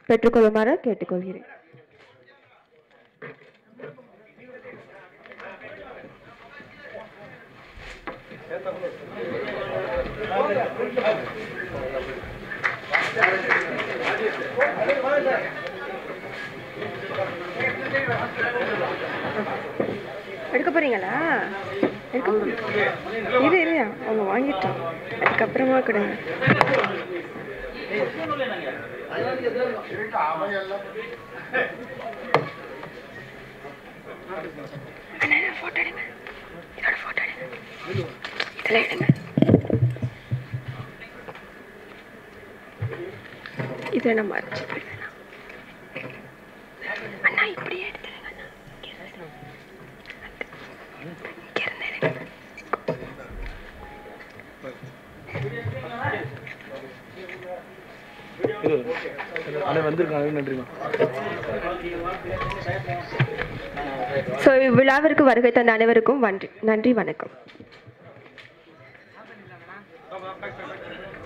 பெற்றுக்கொள்ளுமாறு கேட்டுக்கொள்கிறேன் எடுக்க போறீங்களா எடுக்க போறீங்க. இரு இரு அவங்க வாங்கிட்டோம் அதுக்கப்புறமா கொடுங்க அண்ணா, இதை photo எடுங்க. இதோட photo எடுங்க. இதுல எடுங்க. இதை நான் மறைச்சு போயிடுவேன் அண்ணா இப்படியே எடுத்துருங்க அண்ணா இங்க இருந்து. இங்க இருந்து எடுங்க. அண்ணே வந்திருக்காங்க நன்றிமா ஸோ இவ்விழாவிற்கு வருகை தந்த அனைவருக்கும் நன்றி நன்றி வணக்கம்